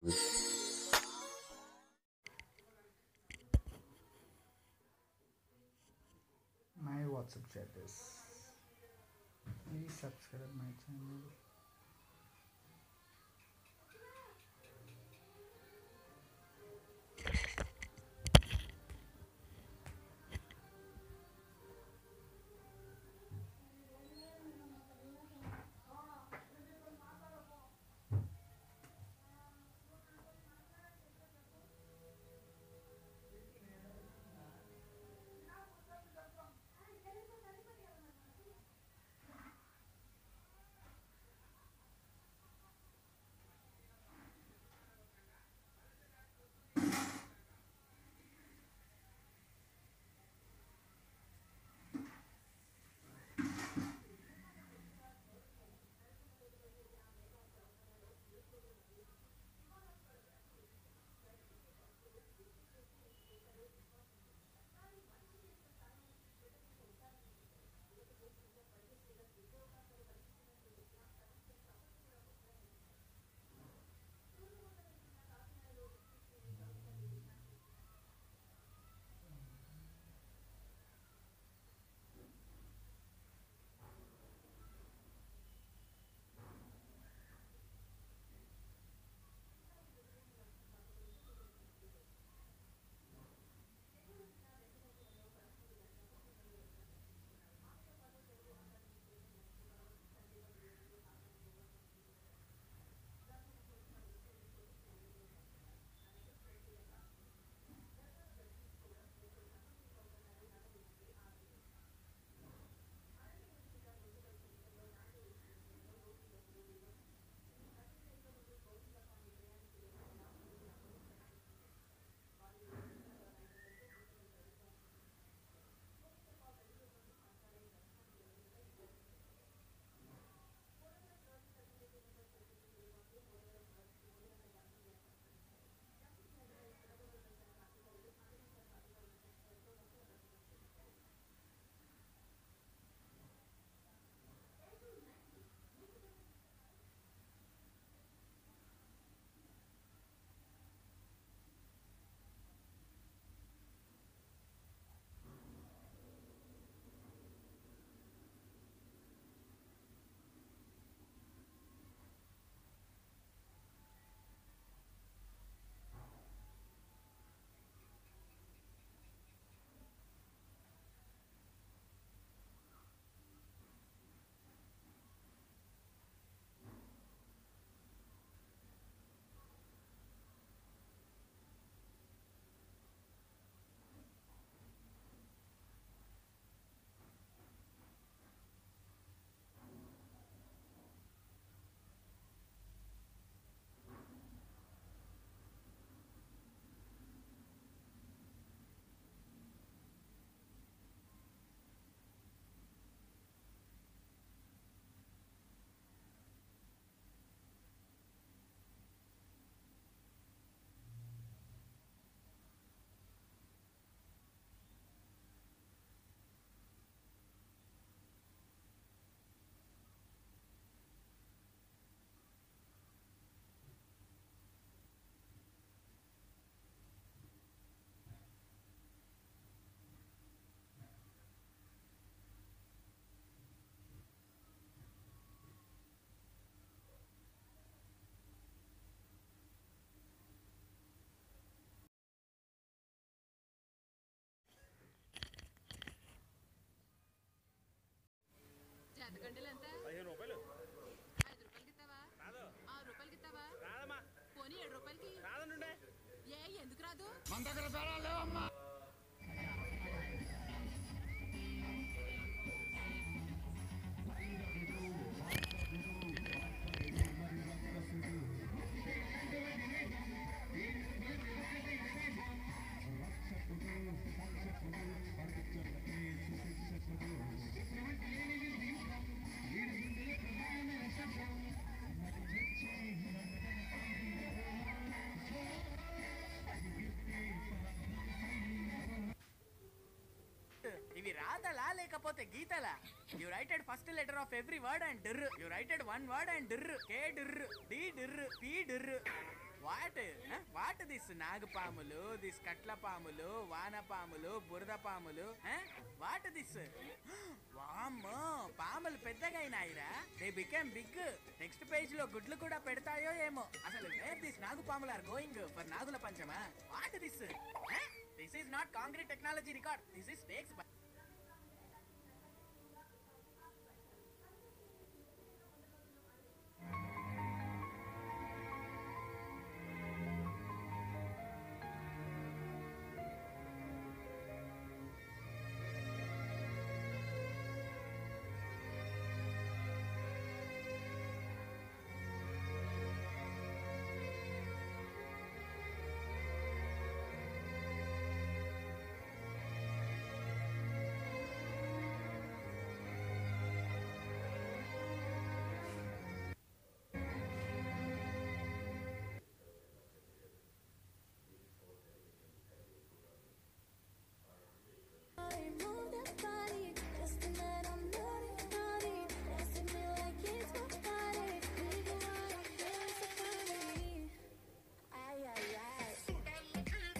my whatsapp chat is please subscribe my channel గంటలు ఎంత పదిహేను రూపాయలు ఐదు రూపాయలకి ఇస్తావా రాదు ఆరు రూపాయలకి ఇస్తావా రాదమ్మా పోనీ ఏడు రూపాయలకి రాదనుండే ఏ ఎందుకు రాదు ఇవి రాతలా లేకపోతే గీతలా you writed first letter of every word and there you writed one word and there K there D there P there what what this నాగపాములు దిస్ కట్ల పాములు వాన పాములు బురద పాములు వాట్ దిస్ వామ్మో పాములు పెద్దగా అయినాయిరా they became big next page లో గుడ్లు కూడా పెడతాయో ఏమో అసలు వేర్ దిస్ నాగు పాములు ఆర్ గోయింగ్ ఫర్ నాగుల పంచమా what this this is not concrete technology record this is snakes Move that body, just a minute, I'm naughty, naughty. Dancing me like it's my body. Even when I'm feeling so funny. Ay, ay, ay.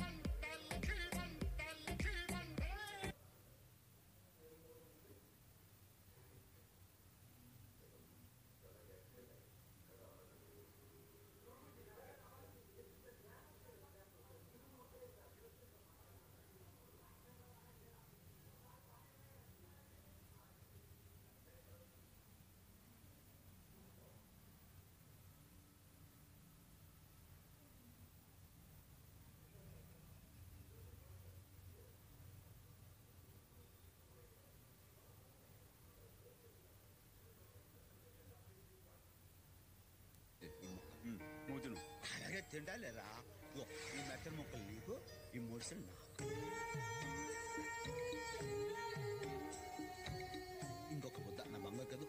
మోతును అలాగే తిండాలేరా ఇదిగో, ఈ మెత్తని ముక్కలు నీకు ఈ మూడుసలు నాకు ఇంకొక ముద్ద నా బంగారు కదా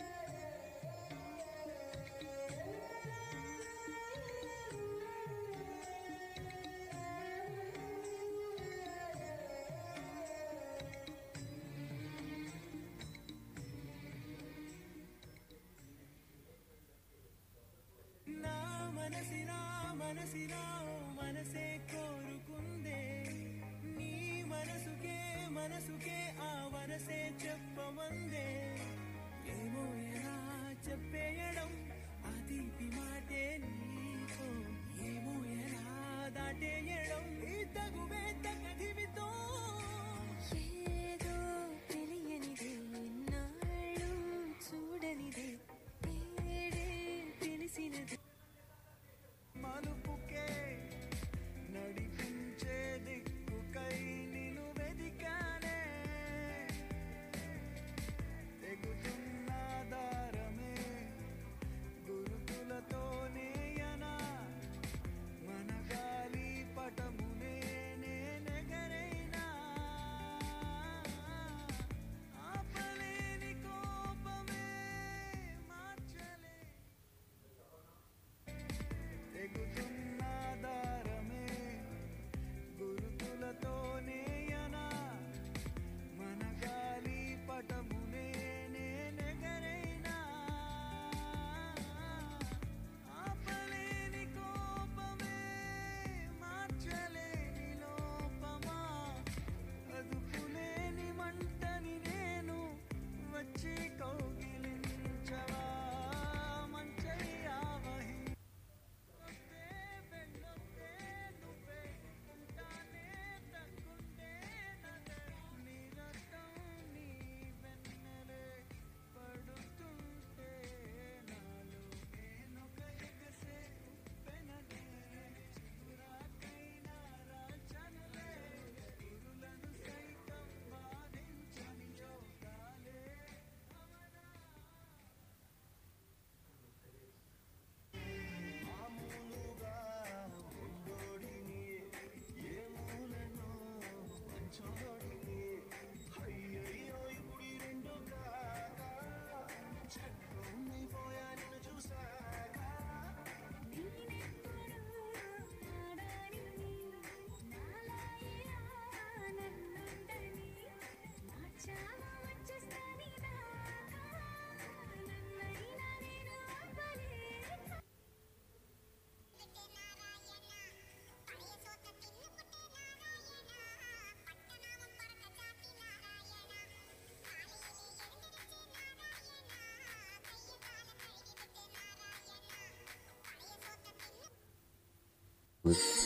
నా మనసినా మనసినా మనసే కోరుకుందే నీ మనసుకే మనసుకే with